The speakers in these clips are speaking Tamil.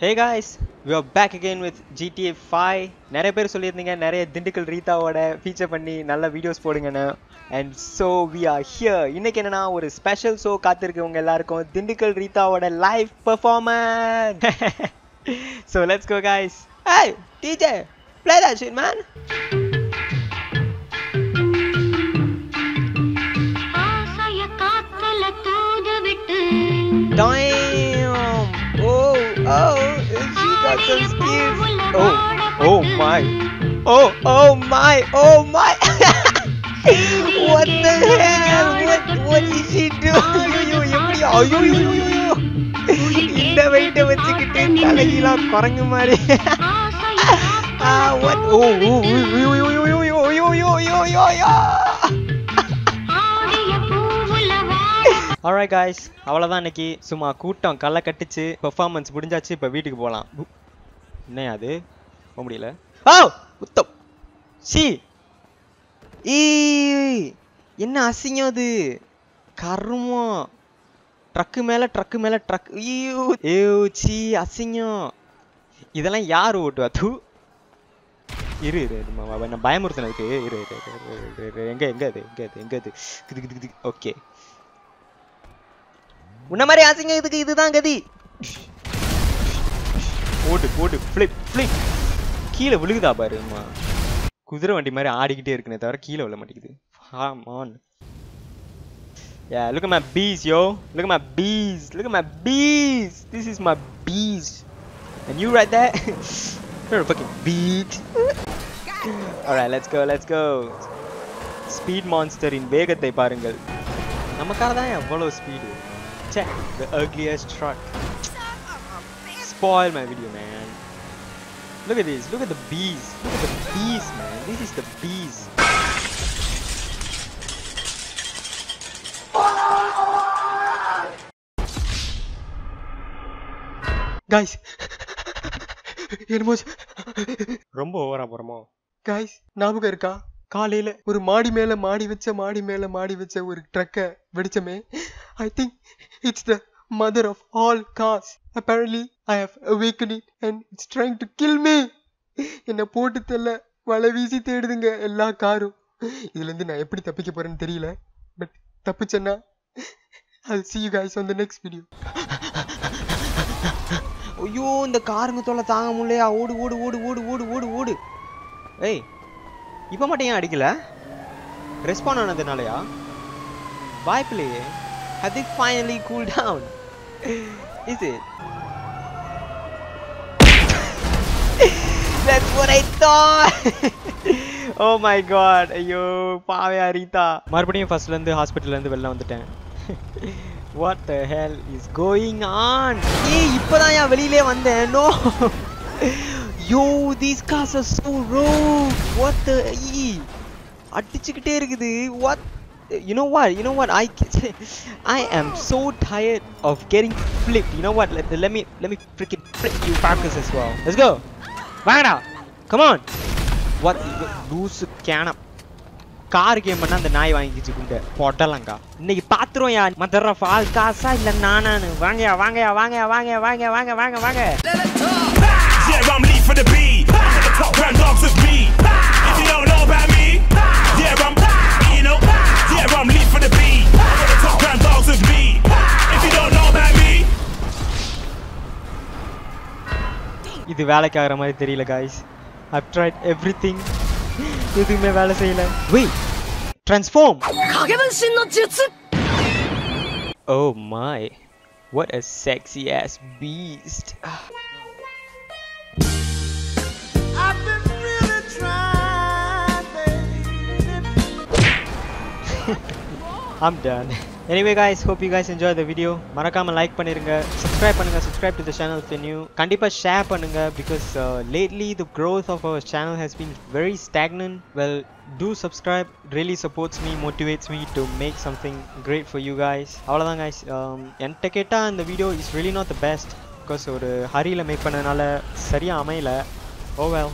Hey guys, we are back again with GTA 5. நிறைய பேர் சொல்லியிருந்தீங்க நிறைய திண்டுக்கல் ரீதாவோட ஃபீச்சர் பண்ணி நல்ல வீடியோஸ் போடுங்கன்னு and so we are here இன்னைக்கு என்னன்னா ஒரு ஸ்பெஷல் ஷோ காத்திருக்கு உங்க எல்லாருக்கும் திண்டுக்கல் ரீதாவோட live performance so let's go guys. Hey, DJ, play that shit, man. ஆசைய காத்துல தூது விட்டு Damn! Oh, oh, she got some skills. Oh, oh my. Oh, oh my, oh my. what the hell? What, what is she doing? ஐயோ, எப்படி? ஐயோ, ஐயோ, ஐயோ, ஐயோ. இந்த வெயிட்ட வச்சுக்கிட்டு தலைகீழா குரங்கு மாதிரி ஆசைய ஆ what ஓ ஓ ஐயோ ஐயோ ஐயோ ஐயோ ஐயோ ஐயோ ஐயோ ஐயோ ஐயோ ஆடிய பூவுல வாட alright guys அவ்வளோதான் இன்னைக்கு சும்மா கூட்டம் களை கட்டுச்சு பெர்ஃபார்மன்ஸ் முடிஞ்சாச்சு இப்போ வீட்டுக்கு போகலாம் என்ன அது போக முடியல ஓ உத்தம் சி ஈ என்ன அசிங்கம் அது கருமம் ட்ரக்கு மேல ட்ரக்கு மேல ட்ரக் ஐயோ ஐயோ சீ அசிங்கம் இதெல்லாம் யார் ஓட்டுவா தூ இரு இரு நம்ம அவ- நான் பயமுறுத்தினதுக்கு இரு இரு இரு, இரு, இரு, இரு, எங்க எங்க அது எங்க அது எங்க அது கிது கிது கிது ஓகே உன்ன மாதிரி அசிங்கம் இதுக்கு இதுதான் கதி போடு போடு ஃபிளிப் ஃபிளிப் கீழே விழுகுதா பாரு அம்மா குதிரை வண்டி மாதிரி ஆடிக்கிட்டே இருக்குனே தவிர கீழே விழ மாட்டேங்குது ஆமான் Yeah, look at my bees, yo. Look at my bees. Look at my bees. This is my bees. And you right there? You're a fucking beat. Alright, let's go, let's go. Speed மான்ஸ்டரின் வேகத்தை பாருங்கள் நம்ம கார் தான் எவ்வளோ ஸ்பீடு ச்சே the ugliest truck spoil my video man look at this look at the bees look at the bees man this is the bees guys என்னமோ ரொம்ப ஓவரா போறோமோ guys ஞாபகம் இருக்கா காலையில ஒரு மாடி மேல மாடி வச்ச மாடி மேல மாடி வச்ச ஒரு ட்ரக்க வெடிச்சமே I think it's the mother of all gas apparently I have awakened it and it's trying to kill me என்ன போட்டு தெல்ல வலை வீசி தேடுதுங்க எல்லா காரும் இதுல இருந்து நான் எப்படி தப்பிக்க போறேன்னு தெரியல பட் தப்பிச்சேன்னா I'll see you guys on the next video ஐயோ இந்த காருங்க தொல்லை தாங்க முடியலையா ஓடு ஓடு ஓடு ஓடு ஓடு ஓடு ஓடு ஏய் இப்போ மட்டும் ஏன் அடிக்கல ரெஸ்பாண்ட் ஆனதுனாலயா வாய்ப்பில்லையே have they finally cooled down is it that's what i thought oh my god ஐயோ பாவையா ரீதா மறுபடியும் ஃபர்ஸ்ட்ல இருந்து ஹாஸ்பிட்டல்ல இருந்து வெளில வந்துட்டேன் what the hell is going on ஏய் இப்பதான் ஏன் வெளியிலே வந்தேன் no yo these cars are so rogue what the e அடிச்சுக்கிட்டே இருக்குது what you know what you know what i i am so tired of getting flipped you know what let, let me let me freaking flip you backwards as well let's go வாங்கடா come on what லூசு கேனம் கார் கேம் பண்ணா அந்த நாய் வாங்கிச்சு குண்ட பொட்டலங்கா இன்னைக்கு பாத்துருவோம் யா மதர ஃபால் காசா இல்ல நானானு வாங்கயா வாங்கயா வாங்கயா வாங்கயா வாங்க வாங்க வாங்க வாங்க Yeah, I'm lead for the beat. The top grand dogs with me. If you don't know about me, yeah, I'm, you know, yeah, I'm lead for the beat. The top grand dogs with me. If you don't know about me, இது வேலைக்கு ஆகிற மாதிரி தெரியல காய்ஸ் I've tried everything எதுவுமே வேலை செய்யல wait transform oh my what a sexy ass beast I'm done. Anyway guys, hope you guys enjoy the video. மறக்காம லைக் பண்ணிருங்க subscribe பண்ணுங்க subscribe to the channel if you're new. கண்டிப்பா ஷேர் பண்ணுங்க because uh, lately the growth of our channel has been very stagnant. Well, do subscribe. Really supports me, motivates me to make something great for you guys. அவ்வளவுதான் guys. Um, என்கிட்ட கேட்டா இந்த video is really not the best because ஒரு ஹரியில மேக் பண்ணனால சரியா அமையல. Oh well.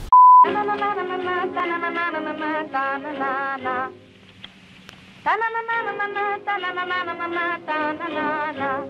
Ta-na-na-na-na-na-na-na-na-na-na-na-na-na-na-na-na